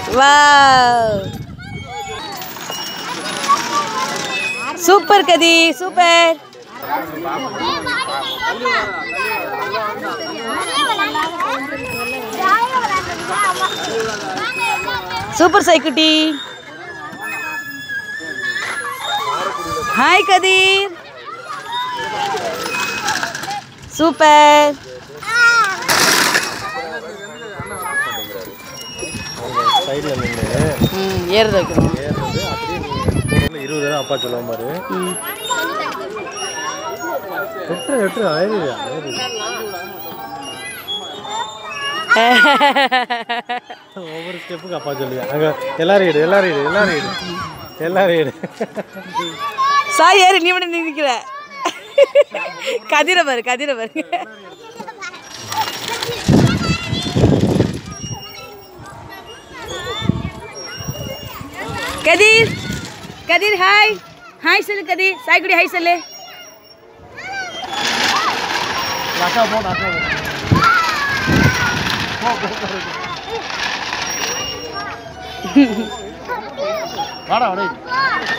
wow super கதி super super சைக்குட்டி hi Kathir super சைடில் நின்று ம் ஏறுது வைக்கணும் ஏறுறது அப்படியே நீ இருபது தடவை அப்பா சொல்லுவோம் பாரு ம் எட்டு எட்டு அழகு அழகு ஒவ்வொரு ஸ்டெப்புக்கு அப்பா சொல்லுங்க அங்கே எல்லாரும் இடு எல்லாரும் இடு எல்லாரும் இடு எல்லாரும் இடு சாய் ஏறு நீ மட்டும் நிற்கிற கதிரை பாரு கதிரை பாரு கதிர் கதிர் ஹாய் ஹாய் சொல்லு கதிர் சாய்குடி ஹாய் சொல்லு அக்கா போ அக்கா போ வாடா வாடா